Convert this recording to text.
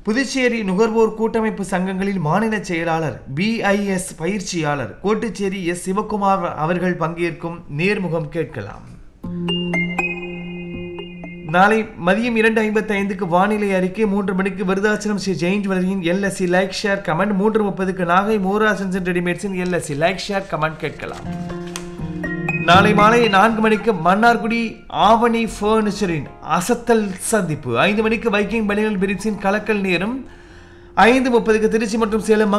புதுச்சேரி நுகர்வோர் கூட்டமைப்பு சங்கங்களில் மாநில செயலாளர் பிஐஎஸ் பயிற்சியாளர் கோட்டுச்சேரி எஸ் சிவகுமார் அவர்கள் பங்கேற்கும் நேர்முகம் கேட்கலாம் நாளை மதியம் இரண்டு ஐம்பத்தி ஐந்துக்கு வானிலை அறிக்கை மூன்று மணிக்கு விருதாச்சலம் ஸ்ரீ ஜெயின் ஜுவல்லரியின் எல்எஸ்சி லைக் ஷேர் கமெண்ட் மூன்று முப்பதுக்கு நாகை மோராசன்ஸ் அண்ட் ரெடிமேட்ஸின் எல்எஸ்சி லைக் ஷேர் கமெண்ட் கேட்கலாம் நாளை மாலை நான்கு மணிக்கு மன்னார்குடி ஆவணி ஃபர்னிச்சரின் அசத்தல் சந்திப்பு ஐந்து மணிக்கு வைக்கிங் பனியல் பிரிட்ஸின் கலக்கல் நேரம் ஐந்து முப்பதுக்கு திருச்சி மற்றும் சேலம்